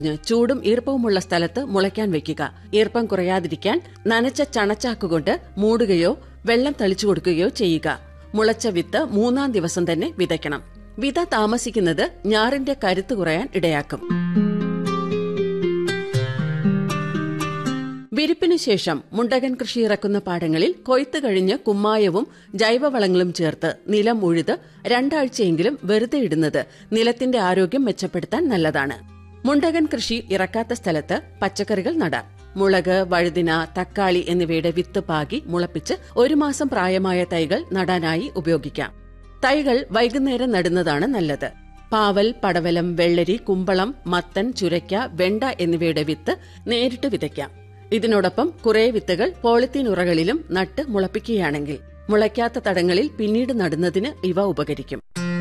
ചൂടും ഈർപ്പവുമുള്ള സ്ഥലത്ത് മുളയ്ക്കാൻ വെക്കുക ഈർപ്പം കുറയാതിരിക്കാൻ നനച്ച ചണച്ചാക്കുകൊണ്ട് മൂടുകയോ വെള്ളം തളിച്ചു കൊടുക്കുകയോ ചെയ്യുക മുളച്ച വിത്ത് മൂന്നാം ദിവസം തന്നെ വിതയ്ക്കണം വിത താമസിക്കുന്നത് ഞാറിന്റെ കരുത്ത് കുറയാൻ ഇടയാക്കും വിരിപ്പിനു ശേഷം മുണ്ടകൻ കൃഷി ഇറക്കുന്ന പാടങ്ങളിൽ കൊയ്ത്ത് കഴിഞ്ഞ് കുമ്മായവും ജൈവവളങ്ങളും ചേർത്ത് നിലം ഉഴുത് രണ്ടാഴ്ചയെങ്കിലും വെറുതെ ഇടുന്നത് നിലത്തിന്റെ ആരോഗ്യം മെച്ചപ്പെടുത്താൻ നല്ലതാണ് മുണ്ടകൻ കൃഷി ഇറക്കാത്ത സ്ഥലത്ത് പച്ചക്കറികൾ നടാം മുളക് വഴുതിന തക്കാളി എന്നിവയുടെ വിത്ത് പാകി മുളപ്പിച്ച് ഒരു മാസം പ്രായമായ തൈകൾ നടാനായി ഉപയോഗിക്കാം തൈകൾ വൈകുന്നേരം നടുന്നതാണ് നല്ലത് പാവൽ പടവലം വെള്ളരി കുമ്പളം മത്തൻ ചുരയ്ക്ക വെണ്ട എന്നിവയുടെ വിത്ത് നേരിട്ട് വിതയ്ക്കാം ഇതിനോടൊപ്പം കുറെ വിത്തുകൾ പോളിത്തീൻ ഉറകളിലും നട്ട് മുളപ്പിക്കുകയാണെങ്കിൽ മുളയ്ക്കാത്ത തടങ്ങളിൽ പിന്നീട് നടുന്നതിന് ഇവ ഉപകരിക്കും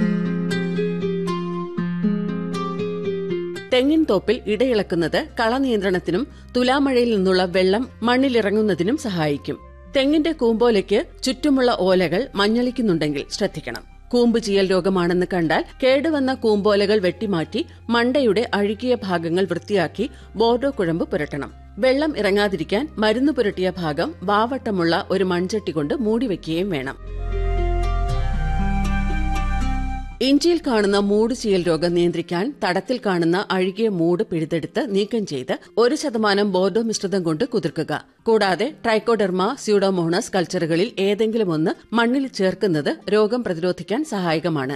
തെങ്ങിൻ തോപ്പിൽ ഇടയിളക്കുന്നത് കളനിയന്ത്രണത്തിനും തുലാമഴയിൽ നിന്നുള്ള വെള്ളം മണ്ണിലിറങ്ങുന്നതിനും സഹായിക്കും തെങ്ങിന്റെ കൂമ്പോലയ്ക്ക് ചുറ്റുമുള്ള ഓലകൾ മഞ്ഞളിക്കുന്നുണ്ടെങ്കിൽ ശ്രദ്ധിക്കണം കൂമ്പ് ചീയൽ രോഗമാണെന്ന് കണ്ടാൽ കേടുവന്ന കൂമ്പോലകൾ വെട്ടിമാറ്റി മണ്ടയുടെ അഴുകിയ ഭാഗങ്ങൾ വൃത്തിയാക്കി ബോർഡോ കുഴമ്പ് പുരട്ടണം വെള്ളം ഇറങ്ങാതിരിക്കാൻ മരുന്ന് പുരട്ടിയ ഭാഗം വാവട്ടമുള്ള ഒരു മൺചട്ടി കൊണ്ട് മൂടിവെക്കുകയും വേണം ഇഞ്ചിയിൽ കാണുന്ന മൂട് ചീയൽ രോഗം നിയന്ത്രിക്കാൻ തടത്തിൽ കാണുന്ന അഴുകിയ മൂട് പിഴുതെടുത്ത് നീക്കം ചെയ്ത് ഒരു ശതമാനം ബോർഡോ മിശ്രിതം കൊണ്ട് കുതിർക്കുക കൂടാതെ ട്രൈക്കോഡെർമ സ്യൂഡോമോണസ് കൾച്ചറുകളിൽ ഏതെങ്കിലും ഒന്ന് മണ്ണിൽ ചേർക്കുന്നത് രോഗം പ്രതിരോധിക്കാൻ സഹായകമാണ്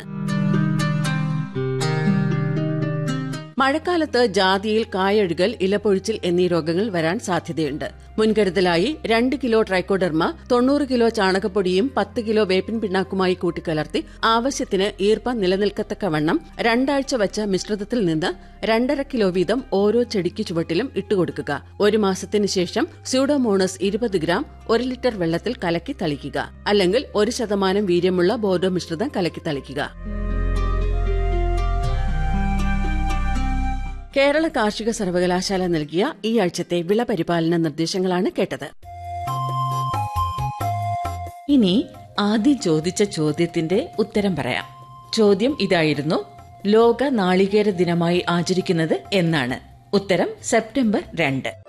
മഴക്കാലത്ത് ജാതിയിൽ കായഴുകൽ ഇലപ്പൊഴിച്ചിൽ എന്നീ രോഗങ്ങൾ വരാൻ സാധ്യതയുണ്ട് മുൻകരുതലായി രണ്ട് കിലോ ട്രൈക്കോഡെർമ തൊണ്ണൂറ് കിലോ ചാണകപ്പൊടിയും പത്ത് കിലോ വേപ്പിൻ പിണ്ണാക്കുമായി കൂട്ടിക്കലർത്തി ആവശ്യത്തിന് ഈർപ്പം നിലനിൽക്കത്തക്കവണ്ണം രണ്ടാഴ്ച വച്ച മിശ്രിതത്തിൽ നിന്ന് രണ്ടര കിലോ വീതം ഓരോ ചെടിക്ക് ചുവട്ടിലും ഇട്ടുകൊടുക്കുക ഒരു മാസത്തിന് ശേഷം സ്യൂഡോമോണസ് ഇരുപത് ഗ്രാം ഒരു ലിറ്റർ വെള്ളത്തിൽ കലക്കി തളിക്കുക അല്ലെങ്കിൽ ഒരു ശതമാനം വീര്യമുള്ള ബോർഡോ മിശ്രിതം കലക്കി തളിക്കുക കേരള കാർഷിക സർവകലാശാല നൽകിയ ഈ ആഴ്ചത്തെ വിള പരിപാലന നിർദ്ദേശങ്ങളാണ് കേട്ടത് ഇനി ആദ്യം ചോദിച്ച ചോദ്യത്തിന്റെ ഉത്തരം പറയാം ചോദ്യം ഇതായിരുന്നു ലോക നാളികേര ദിനമായി ആചരിക്കുന്നത് എന്നാണ് ഉത്തരം സെപ്റ്റംബർ രണ്ട്